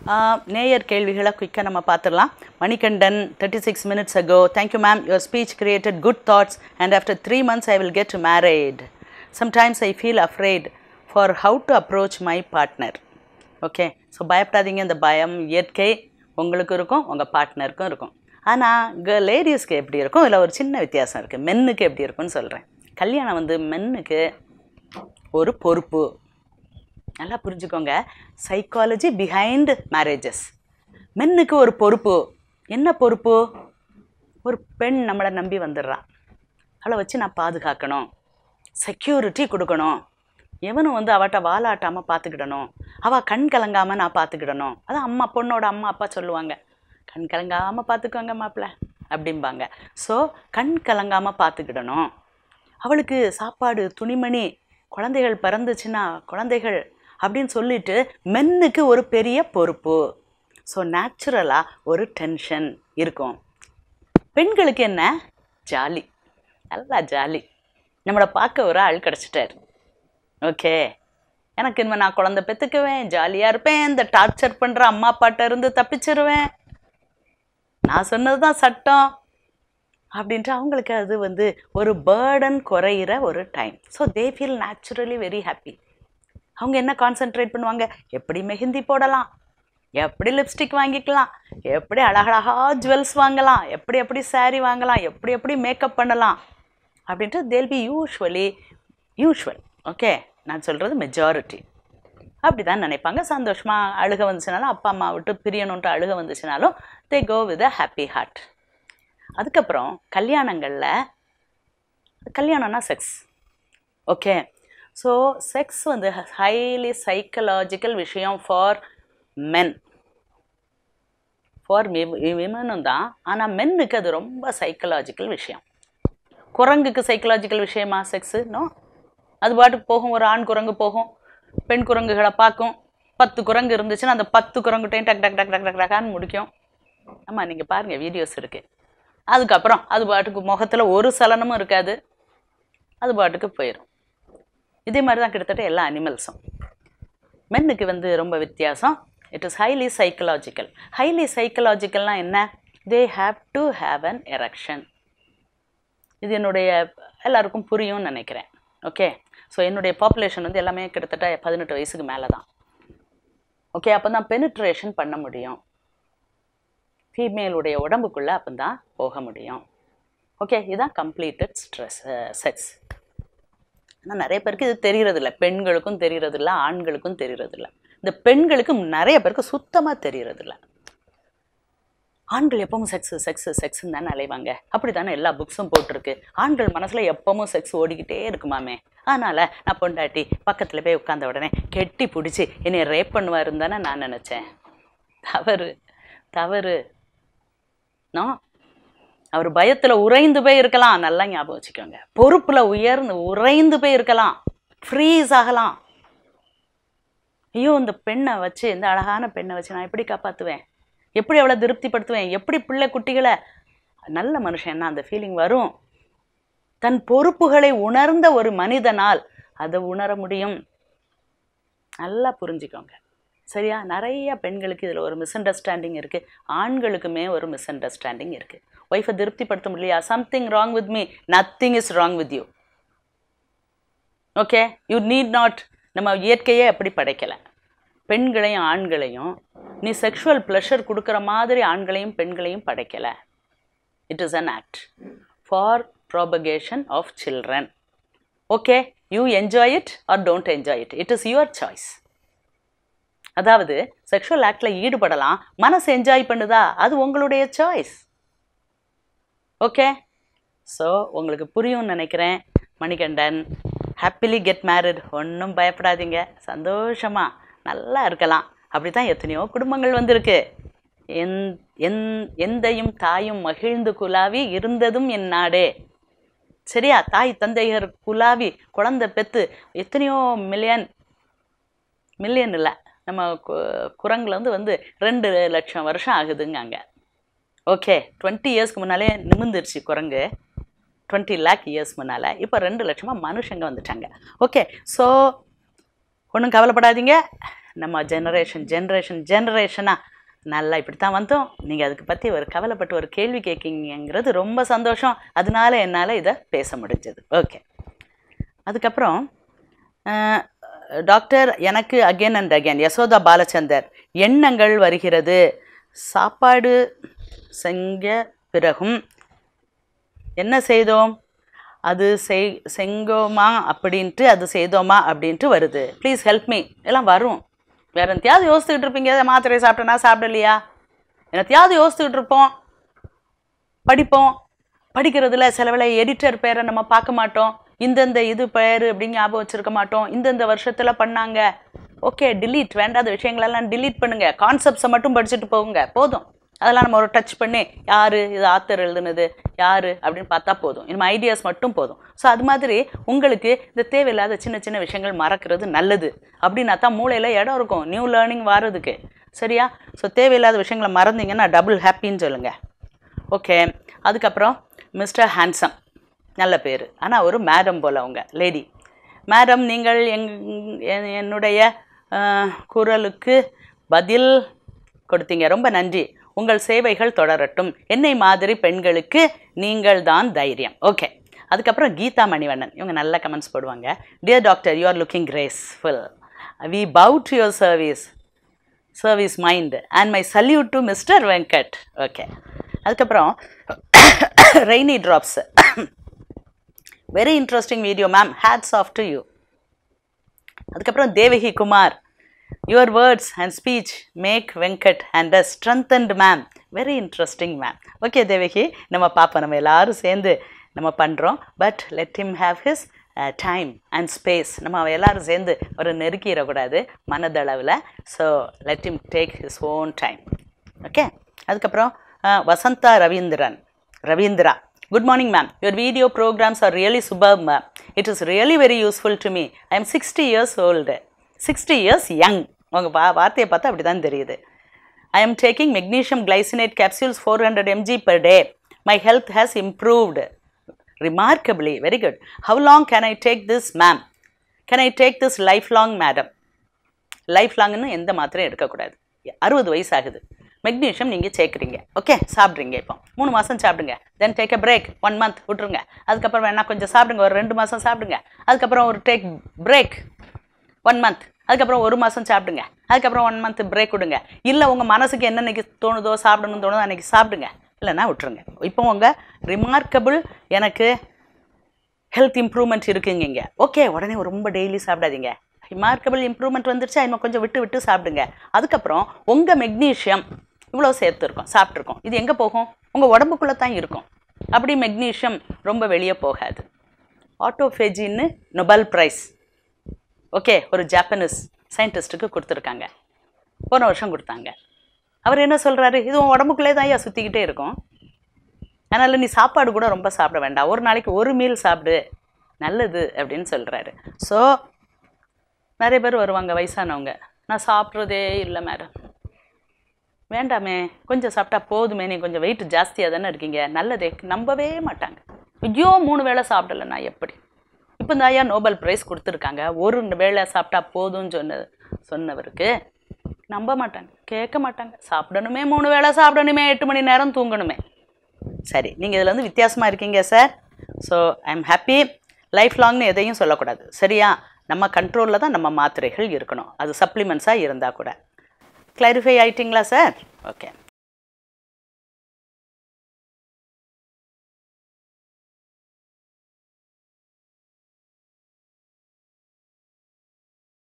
நேயர் கேள்விகளை குயிக்காக நம்ம பார்த்துடலாம் Manikandan thirty six minutes ago thank you ma'am your speech created good thoughts and after three months I will get married sometimes I feel afraid for how to approach my partner okay so பயப்படாதீங்க இந்த பயம் இயற்கை உங்களுக்கு இருக்கும் உங்கள் பார்ட்னருக்கும் இருக்கும் ஆனால் க லேடிஸ்க்கு எப்படி இருக்கும் இதில் ஒரு சின்ன வித்தியாசம் இருக்குது மென்னுக்கு எப்படி இருக்கும்னு சொல்கிறேன் கல்யாணம் வந்து மென்னுக்கு ஒரு பொறுப்பு நல்லா புரிஞ்சுக்கோங்க சைக்காலஜி பிஹைண்ட் மேரேஜஸ் மென்னுக்கு ஒரு பொறுப்பு என்ன பொறுப்பு ஒரு பெண் நம்மளை நம்பி வந்துடுறான் அவளை வச்சு நான் பாதுகாக்கணும் செக்யூரிட்டி கொடுக்கணும் எவனும் வந்து அவட்ட வாலாட்டாமல் பார்த்துக்கிடணும் அவள் கண் கலங்காமல் நான் பார்த்துக்கிடணும் அதான் அம்மா பொண்ணோட அம்மா அப்பா சொல்லுவாங்க கண் கலங்காமல் பார்த்துக்கோங்க மாப்பிள்ள அப்படிம்பாங்க ஸோ கண் கலங்காமல் பார்த்துக்கிடணும் அவளுக்கு சாப்பாடு துணிமணி குழந்தைகள் பிறந்துச்சுன்னா குழந்தைகள் அப்படின்னு சொல்லிட்டு மென்னுக்கு ஒரு பெரிய பொறுப்பு ஸோ நேச்சுரலாக ஒரு டென்ஷன் இருக்கும் பெண்களுக்கு என்ன ஜாலி நல்லா ஜாலி நம்மளை பார்க்க ஒரு ஆள் கிடச்சிட்டார் ஓகே எனக்கு இனிமே நான் குழந்தை பெற்றுக்குவேன் ஜாலியாக இருப்பேன் இந்த டார்ச்சர் பண்ணுற அம்மா அப்பாட்ட இருந்து தப்பிச்சிருவேன் நான் சொன்னது தான் சட்டம் அப்படின்ட்டு அவங்களுக்கு அது வந்து ஒரு பேர்டன் குறையிற ஒரு time so they feel naturally very happy அவங்க என்ன கான்சென்ட்ரேட் பண்ணுவாங்க எப்படி மெஹந்தி போடலாம் எப்படி லிப்ஸ்டிக் வாங்கிக்கலாம் எப்படி அழகழகா ஜுவல்ஸ் வாங்கலாம் எப்படி எப்படி saree வாங்கலாம் எப்படி எப்படி மேக்கப் பண்ணலாம் அப்படின்ட்டு they'll be usually usual okay நான் சொல்கிறது மெஜாரிட்டி அப்படி தான் நினைப்பாங்க சந்தோஷமாக அழுக வந்துச்சுனாலும் அப்பா அம்மா விட்டு பிரியணுன்ட்டு அழுக வந்துச்சுனாலும் they go with a happy heart அதுக்கப்புறம் கல்யாணங்களில் கல்யாணம்னா செக்ஸ் ஓகே ஸோ செக்ஸ் வந்து ஹைலி சைக்கலாஜிக்கல் விஷயம் ஃபார் மென் ஃபார் விமனும் தான் ஆனால் மென்னுக்கு அது ரொம்ப சைக்கலாஜிக்கல் விஷயம் குரங்குக்கு சைக்கலாஜிக்கல் விஷயமா செக்ஸு நோ அது பாட்டுக்கு போகும் ஒரு ஆண் குரங்கு போகும் பெண் குரங்குகளை பார்க்கும் பத்து குரங்கு இருந்துச்சுன்னா அந்த பத்து குரங்குட்டையும் டக் டக் டக் டக் டக் டக்கான்னு முடிக்கும் ஆமாம் நீங்கள் பாருங்கள் வீடியோஸ் இருக்குது அதுக்கப்புறம் அது பாட்டுக்கு முகத்தில் ஒரு சலனமும் இருக்காது அது பாட்டுக்கு போயிடும் இதே மாதிரி தான் கிட்டத்தட்ட எல்லா அனிமல்ஸும் மென்னுக்கு வந்து ரொம்ப வித்தியாசம் it is highly psychological highly சைக்கலாஜிக்கல்னால் என்ன they have to have an erection இது என்னுடைய எல்லாருக்கும் புரியும்னு நினைக்கிறேன் ஓகே ஸோ என்னுடைய பாப்புலேஷன் வந்து எல்லாமே கிட்டத்தட்ட பதினெட்டு வயசுக்கு மேலே தான் ஓகே அப்போ தான் பெனிட்ரேஷன் பண்ண முடியும் ஃபீமேலுடைய உடம்புக்குள்ளே அப்போ தான் போக முடியும் ஓகே இதுதான் கம்ப்ளீட்டட் ஸ்ட்ரெஸ் செக்ஸ் ஆனால் நிறைய பேருக்கு இது தெரியறதில்ல பெண்களுக்கும் தெரியறதில்ல ஆண்களுக்கும் தெரியறதில்ல இந்த பெண்களுக்கு நிறைய பேருக்கு சுத்தமாக தெரியறதில்ல ஆண்கள் எப்பவும் செக்ஸ் செக்ஸ் செக்ஸ்ன்னு தானே அலைவாங்க அப்படி தானே எல்லா புக்ஸும் போட்டிருக்கு ஆண்கள் மனசில் எப்பவும் செக்ஸ் ஓடிக்கிட்டே இருக்குமாமே அதனால் நான் பொண்டாட்டி பக்கத்தில் போய் உட்காந்த உடனே கெட்டி பிடிச்சி என்னை ரேப் பண்ணுவாருன்னு தானே நான் நினச்சேன் தவறு தவறு நோ அவர் பயத்தில் உறைந்து போய் இருக்கலாம் நல்லா ஞாபகம் வச்சுக்கோங்க பொறுப்பில் உயர்ந்து உறைந்து போய் இருக்கலாம் ஃப்ரீஸ் ஆகலாம் ஐயோ இந்த பெண்ணை வச்சு இந்த அழகான பெண்ணை வச்சு நான் எப்படி காப்பாற்றுவேன் எப்படி அவளை திருப்திப்படுத்துவேன் எப்படி பிள்ளை குட்டிகளை நல்ல மனுஷன்னா அந்த ஃபீலிங் வரும் தன் பொறுப்புகளை உணர்ந்த ஒரு மனிதனால் அதை உணர முடியும் நல்லா புரிஞ்சுக்கோங்க சரியா நிறைய பெண்களுக்கு இதில் ஒரு மிஸ் அண்டர்ஸ்டாண்டிங் இருக்குது ஆண்களுக்குமே ஒரு மிஸ் அண்டர்ஸ்டாண்டிங் இருக்குது ஒய்ஃபை திருப்திப்படுத்த முடியலையா something wrong with me nothing is wrong with you okay you need not நம்ம இயற்கையே அப்படி படைக்கலை பெண்களையும் ஆண்களையும் நீ செக்ஷுவல் ப்ளஷர் கொடுக்குற மாதிரி ஆண்களையும் பெண்களையும் படைக்கலை it is an act for propagation of children okay you enjoy it or don't enjoy it it is your choice அதாவது செக்ஷுவல் ஆக்டில் ஈடுபடலாம் மனசு என்ஜாய் பண்ணுதா அது உங்களுடைய சாய்ஸ் ஓகே ஸோ உங்களுக்கு புரியும்னு நினைக்கிறேன் மணிகண்டன் ஹாப்பிலி கெட் மேரிட் ஒன்றும் பயப்படாதீங்க சந்தோஷமாக நல்லா இருக்கலாம் அப்படி தான் எத்தனையோ குடும்பங்கள் வந்திருக்கு என் என் எந்தையும் தாயும் மகிழ்ந்து குலாவி இருந்ததும் என் நாடே சரியா தாய் தந்தையர் குலாவி குழந்தை பெற்று எத்தனையோ மில்லியன் மில்லியன் இல்லை நம்ம கு குரங்கில் வந்து வந்து ரெண்டு லட்சம் வருஷம் ஆகுதுங்க ஓகே டுவெண்ட்டி இயர்ஸ்க்கு முன்னாலே நிமிந்துருச்சு குரங்கு டுவெண்ட்டி லேக் இயர்ஸ் முன்னால் இப்போ ரெண்டு லட்சமாக மனுஷங்க வந்துட்டாங்க ஓகே ஸோ ஒன்றும் கவலைப்படாதீங்க நம்ம ஜெனரேஷன் ஜென்ரேஷன் ஜெனரேஷனாக நல்லா இப்படி தான் வந்தோம் நீங்கள் அதுக்கு பற்றி ஒரு கவலைப்பட்டு ஒரு கேள்வி கேட்கீங்கிறது ரொம்ப சந்தோஷம் அதனால என்னால் இதை பேச முடிஞ்சது ஓகே அதுக்கப்புறம் அஹ், டாக்டர் எனக்கு again and again Yashoda Balachander எண்ணங்கள் வருகிறது சாப்பாடு செஞ்ச பிறகும் என்ன செய்தோம் அது செய் செங்கோமா அப்படின்ட்டு அது செய்தோமா அப்படின்ட்டு வருது ப்ளீஸ் ஹெல்ப் மீ எல்லாம் வரும் வேற என்னத்தையாவது யோசிச்சுக்கிட்டு இருப்பீங்க மாத்திரை சாப்பிட்டேனா சாப்பிடலையா என்னத்தையாவது யோசிச்சுக்கிட்டு இருப்போம் படிப்போம் படிக்கிறதுல சில வேளை எடிட்டர் பேரை நம்ம பார்க்க மாட்டோம் இந்தந்த இது பேர் அப்படின்னு ஞாபகம் வச்சிருக்க மாட்டோம் இந்தந்த வருஷத்தில் பண்ணாங்க ஓகே delete வேண்டாத விஷயங்களெல்லாம் delete பண்ணுங்க கான்செப்ட்ஸை மட்டும் படிச்சுட்டு போகுங்க போதும் அதெல்லாம் நம்ம ஒரு டச் பண்ணி யார் இது ஆத்தர் எழுதுனது யார் அப்படின்னு பார்த்தா போதும் இனிமே ஐடியாஸ் மட்டும் போதும் ஸோ அது மாதிரி உங்களுக்கு இந்த தேவையில்லாத சின்ன சின்ன விஷயங்கள் மறக்கிறது நல்லது அப்படின்னா தான் மூளையில் இடம் இருக்கும் நியூ லேர்னிங் வர்றதுக்கு சரியா ஸோ தேவையில்லாத விஷயங்களை மறந்தீங்கன்னா டபுள் ஹாப்பின்னு சொல்லுங்கள் ஓகே அதுக்கப்புறம் மிஸ்டர் ஹேண்ட்ஸம் நல்ல பேர் ஆனால் ஒரு மேடம் போல் அவங்க லேடி மேடம் நீங்கள் எங் என்- என்னுடைய அஹ், குரலுக்கு பதில் கொடுத்தீங்க ரொம்ப நன்றி உங்கள் சேவைகள் தொடரட்டும் என்னை மாதிரி பெண்களுக்கு நீங்கள் தான் தைரியம் ஓகே அதுக்கப்புறம் கீதா மணிவண்ணன் இவங்க நல்ல கமெண்ட்ஸ் போடுவாங்க dear doctor you are looking graceful we bow to your service service mind and my salute to mister Venkat okay அதுக்கப்புறம் rainy drops very interesting video ma'am hats off to you அதுக்கப்புறம் Devaki Kumar your words and speech make Venkat and a strengthened ma'am very interesting ma'am okay Devaki நம்ம பார்ப்போம் நம்ம எல்லாரும் சேர்ந்து நம்ம பண்ணுறோம் but let him have his time and space நம்ம அவ எல்லாரும் சேர்ந்து ஒரு நெருக்கிடக்கூடாது மனதளவில் so let him take his own time okay அதுக்கப்புறம் ah, Vasantha Ravindran Ravindra good morning ma'am your video programmes are really super ma'am it is really very useful to me I am sixty years old sixty years young உங்கள் பா வார்த்தையை பார்த்தா அப்படி தான் தெரியுது I am taking magnesium glycinate capsules 400 mg per day. My health has improved remarkably. Very good. How long can I take this, ma'am? Can I take this lifelong, madam? லைஃப் லாங்னு எந்த மாத்திரையும் எடுக்கக்கூடாது அறுபது வயசு ஆகுது மெக்னீஷியம் நீங்கள் சேர்க்குறீங்க ஓகே சாப்பிட்றீங்க இப்போ மூணு மாதம் சாப்பிடுங்க then take a break one month விட்ருங்க அதுக்கப்புறம் வேணா கொஞ்சம் சாப்பிடுங்க ஒரு ரெண்டு மாதம் சாப்பிடுங்க அதுக்கப்புறம் ஒரு டேக் பிரேக் ஒன் மந்த் அதுக்கப்புறம் ஒரு மாதம் சாப்பிடுங்க அதுக்கப்புறம் ஒன் மந்த் பிரேக் விடுங்க இல்லை உங்கள் மனசுக்கு என்னன்னைக்கு தோணுதோ சாப்பிடணும்னு தோணுதோ அன்றைக்கி சாப்பிடுங்க இல்லைன்னா விட்டுருங்க இப்போ உங்கள் ரிமார்க்கபிள் எனக்கு ஹெல்த் இம்ப்ரூவ்மெண்ட் இருக்குங்க இங்கே ஓகே உடனே ரொம்ப டெய்லி சாப்பிடாதீங்க ரிமார்க்கபிள் இம்ப்ரூவ்மெண்ட் வந்துருச்சா இன்னும் கொஞ்சம் விட்டு விட்டு சாப்பிடுங்க அதுக்கப்புறம் உங்கள் மெக்னீஷியம் இவ்வளோ சேர்த்துருக்கோம் சாப்பிட்ருக்கோம் இது எங்கே போகும் உங்கள் உடம்புக்குள்ளே தான் இருக்கும் அப்படி மெக்னீஷியம் ரொம்ப வெளியே போகாது ஆட்டோஃபேஜின்னு நொபல் ப்ரைஸ் ஓகே ஒரு ஜாப்பனீஸ் சயின்டிஸ்ட்டுக்கு கொடுத்துருக்காங்க போன வருஷம் கொடுத்தாங்க அவர் என்ன சொல்கிறாரு இது உன் உடம்புக்குள்ளே தான் ஐயா சுற்றிக்கிட்டே இருக்கும் அதனால் நீ சாப்பாடு கூட ரொம்ப சாப்பிட வேண்டாம் ஒரு நாளைக்கு ஒரு மீல் சாப்பிடு நல்லது அப்படின்னு சொல்கிறாரு ஸோ நிறைய பேர் வருவாங்க வயசானவங்க நான் சாப்பிட்றதே இல்லை மேடம் வேண்டாமே கொஞ்சம் சாப்பிட்டா போதுமே நீ கொஞ்சம் வெயிட் ஜாஸ்தியாக தானே இருக்கீங்க நல்லதே நம்பவே மாட்டாங்க ஐயோ மூணு வேளை சாப்பிடல நான் எப்படி இப்போ இந்த ஐயா நோபல் ப்ரைஸ் கொடுத்துருக்காங்க ஒரு வேளை சாப்பிட்டா போதும்னு சொன்ன சொன்னவருக்கு நம்ப மாட்டாங்க கேட்க மாட்டாங்க சாப்பிடணுமே மூணு வேளை சாப்பிடணுமே எட்டு மணி நேரம் தூங்கணுமே சரி நீங்கள் இதில் வந்து வித்தியாசமாக இருக்கீங்க sir so I am happy லைஃப் லாங்னு எதையும் சொல்லக்கூடாது சரியா நம்ம கண்ட்ரோலில் தான் நம்ம மாத்திரைகள் இருக்கணும் அது சப்ளிமெண்ட்ஸாக இருந்தால் கூட கிளாரிஃபை ஆயிட்டிங்களா சார் ஓகே